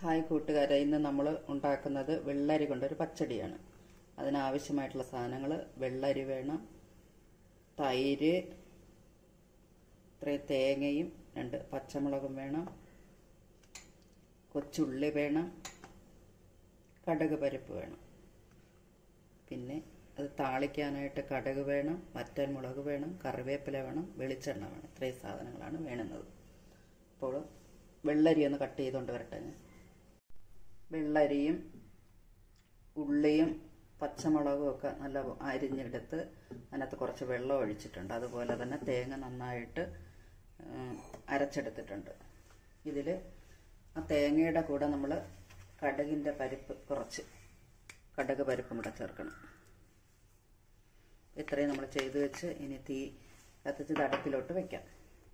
hi കൂട്ടുകാരെ ഇന്ന് നമ്മൾ ഉണ്ടാക്കുന്നത് വെള്ളരി കൊണ്ടൊരു പച്ചടിയാണ് അതിനാവശ്യമായിട്ടുള്ള സാധനങ്ങൾ വെള്ളരി വേണം തൈര് ഇത്രയും തേങ്ങയും രണ്ട് പച്ചമുളകും വേണം കൊച്ചുള്ളി വേണം കടുക് പരിപ്പ് വേണം പിന്നെ അത് താളിക്കാനായിട്ട് കടുക് വേണം വറ്റൽ മുളക് വേണം കറിവേപ്പില വേണം വെളിച്ചെണ്ണ വേണം ഇത്രയും സാധനങ്ങളാണ് വേണ്ടുന്നത് അപ്പോൾ വെള്ളരി ഒന്ന് കട്ട് ചെയ്തുകൊണ്ട് വരട്ടെ ഞാൻ വെള്ളരിയും ഉള്ളിയും പച്ചമുളകും ഒക്കെ നല്ല അരിഞ്ഞെടുത്ത് അതിനകത്ത് കുറച്ച് വെള്ളം ഒഴിച്ചിട്ടുണ്ട് അതുപോലെ തന്നെ തേങ്ങ നന്നായിട്ട് ഉം, അരച്ചെടുത്തിട്ടുണ്ട് ഇതിൽ ആ തേങ്ങയുടെ കൂടെ നമ്മൾ കടുകിൻ്റെ പരിപ്പ് കുറച്ച് കടുക് പരിപ്പും കൂടെ ചേർക്കണം ഇത്രയും നമ്മൾ ചെയ്തു വെച്ച് ഇനി തീ കത്തിച്ച് ഇത് അടുപ്പിലോട്ട് വെക്കാം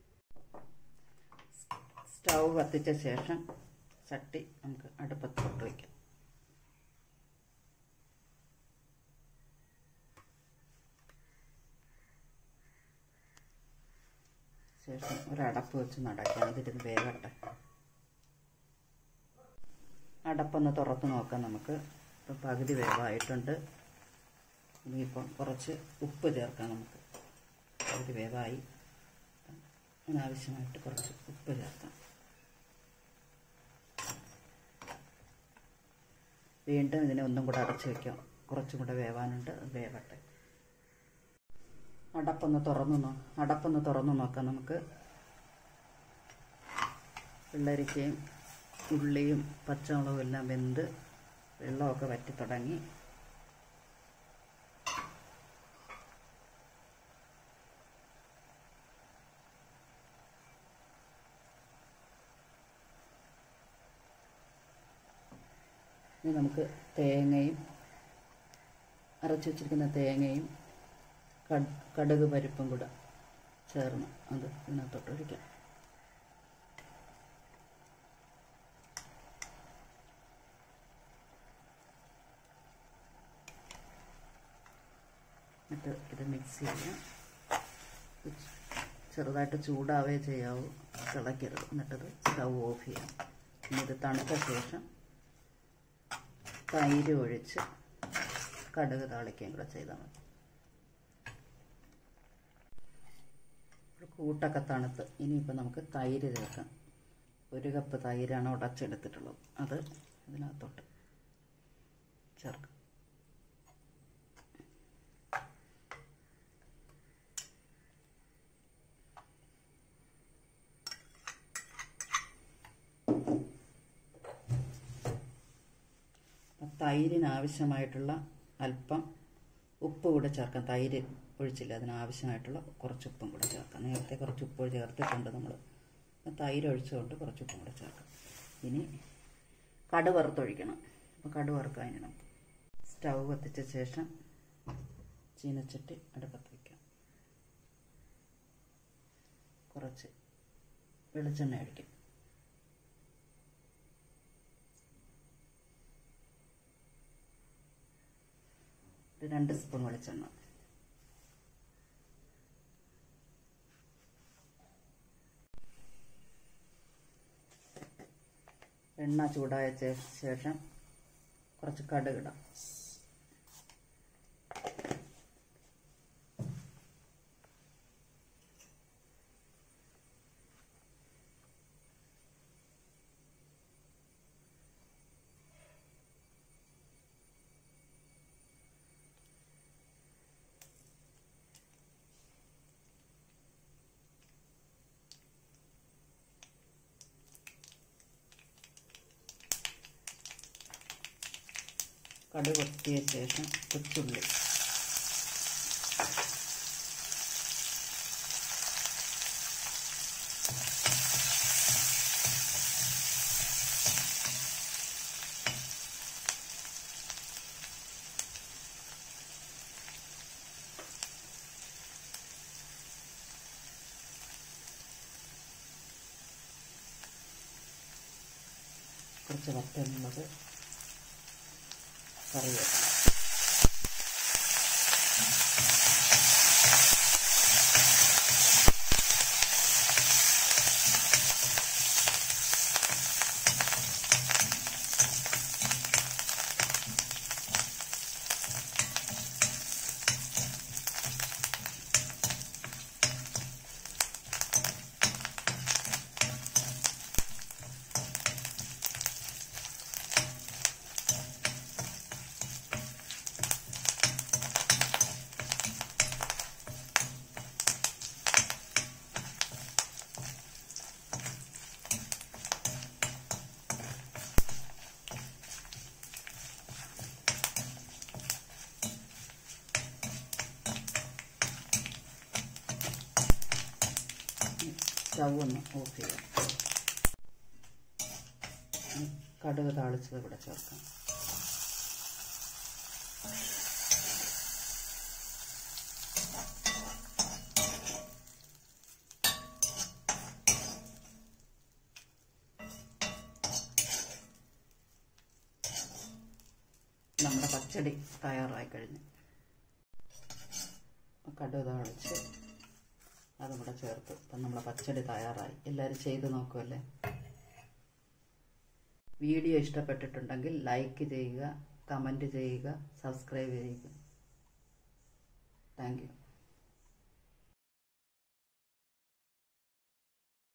സ്റ്റൗ കത്തിച്ച ശേഷം ചട്ടി നമുക്ക് അടുപ്പത്തോട്ട് വയ്ക്കാം ശേഷം ഒരടപ്പ് വെച്ച് നടക്കാം ഇതിരുന്ന് വേഗട്ടെ അടപ്പൊന്ന് തുറത്ത് നോക്കാം നമുക്ക് ഇപ്പം പകുതി വേവായിട്ടുണ്ട് ഇനിയിപ്പം കുറച്ച് ഉപ്പ് ചേർക്കാം നമുക്ക് പകുതി വേവായി അതിനാവശ്യമായിട്ട് കുറച്ച് ഉപ്പ് ചേർക്കാം വീണ്ടും ഇതിനെ ഒന്നും കൂടെ അടച്ച് വെക്കാം കുറച്ചും കൂടെ വേവാനുണ്ട് അത് വേവട്ടെ അടപ്പൊന്ന് തുറന്നു നോ അടപ്പൊന്ന് തുറന്നു നോക്കാം നമുക്ക് വെള്ളരിക്കയും ഉള്ളിയും പച്ചമുളകും എല്ലാം വെന്ത് വെള്ളമൊക്കെ വറ്റി തുടങ്ങി ഇനി നമുക്ക് തേങ്ങയും അരച്ച് വെച്ചിരിക്കുന്ന തേങ്ങയും കട് കടുക് പരിപ്പും കൂടെ ചേർന്ന് അത് ഇതിനകത്തോട്ട് ഒഴിക്കാം എന്നിട്ട് ഇത് മിക്സ് ചെയ്യാം ഇത് ചെറുതായിട്ട് ചൂടാവേ ചെയ്യാവൂ തിളയ്ക്കരുത് എന്നിട്ടത് സ്റ്റൗ ഓഫ് ചെയ്യാം ഇനി ഇത് തണുത്ത ശേഷം തൈര് ഒഴിച്ച് കടുക് താളിക്കുകയും കൂടെ ചെയ്താൽ മതി ഒരു കൂട്ടൊക്കെ തണുത്ത് ഇനിയിപ്പോൾ നമുക്ക് തൈര് ചേർക്കാം ഒരു കപ്പ് തൈരാണ് ഉടച്ചെടുത്തിട്ടുള്ളത് അത് ഇതിനകത്തോട്ട് ചേർക്കാം തൈരിന് ആവശ്യമായിട്ടുള്ള അല്പം ഉപ്പ് കൂടെ ചേർക്കാം തൈര് ഒഴിച്ചില്ല അതിനാവശ്യമായിട്ടുള്ള കുറച്ച് ഉപ്പും കൂടെ ചേർക്കാം നേരത്തെ കുറച്ച് ഉപ്പ് ചേർത്തിട്ടുണ്ട് നമ്മൾ തൈര് ഒഴിച്ചുകൊണ്ട് കുറച്ച് ഉപ്പും കൂടെ ചേർക്കാം ഇനി കടു വറുത്തൊഴിക്കണം അപ്പോൾ കടു വറുക്കാം ഇനി നമുക്ക് സ്റ്റൗ കത്തിച്ച ശേഷം ചീനച്ചട്ടി അടുപ്പത്ത് വയ്ക്കാം കുറച്ച് വെളിച്ചെണ്ണ ഒഴിക്കും ഒരു രണ്ട് സ്പൂൺ വെളിച്ചെണ്ണ എണ്ണ ചൂടായ ശേ- ശേഷം കുറച്ച് കടുകിടാം കടുക് പൊട്ടിയ ശേഷം കൊച്ചുള്ളി കുറച്ച് വറ്റലുള്ളത് കറിവേപ്പില സ്റ്റൗ ഒന്ന് ഓഫ് ചെയ്യാം ഇനി കടുക് താളിച്ചത് ഇവിടെ ചേർക്കാം നമ്മുടെ പച്ചടി തയ്യാറായി കഴിഞ്ഞു കടുക് താളിച്ച് അതും കൂടെ ചേർത്ത് ഇപ്പം നമ്മുടെ പച്ചടി തയ്യാറായി എല്ലാവരും ചെയ്ത് നോക്കുമല്ലേ വീഡിയോ ഇഷ്ടപ്പെട്ടിട്ടുണ്ടെങ്കിൽ ലൈക്ക് ചെയ്യുക കമൻറ്റ് ചെയ്യുക സബ്സ്ക്രൈബ് ചെയ്യുക താങ്ക് യു